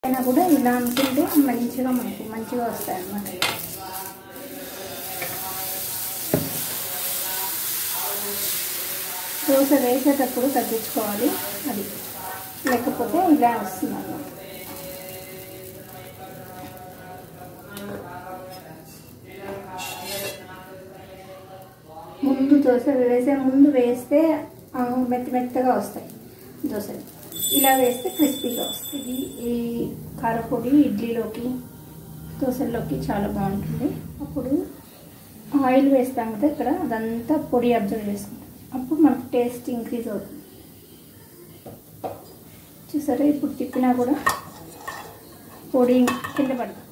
అయినా కూడా ఇలా అనుకుంటే మంచిగా మనకు మంచిగా వస్తాయి అన్నమాట దోశ వేసేటప్పుడు తగ్గించుకోవాలి అది లేకపోతే ఇలా వస్తుంది అన్నమాట ముందు దోశ వేసే ముందు వేస్తే ఆ, మెత్త మెత్తగా వస్తాయి దోశలు ఇలా వేస్తే క్రిస్పీగా వస్తాయి ఈ కారపొడి ఇడ్లీలోకి దోశల్లోకి చాలా బాగుంటుంది అప్పుడు ఆయిల్ వేస్తాం కదా ఇక్కడ అదంతా పొడి అబ్జర్వ్ చేసుకుంటాం అప్పుడు మనకు టేస్ట్ ఇంక్రీజ్ అవుతుంది చూసారా ఇప్పుడు తిప్పినా కూడా పొడి కింద పడుతుంది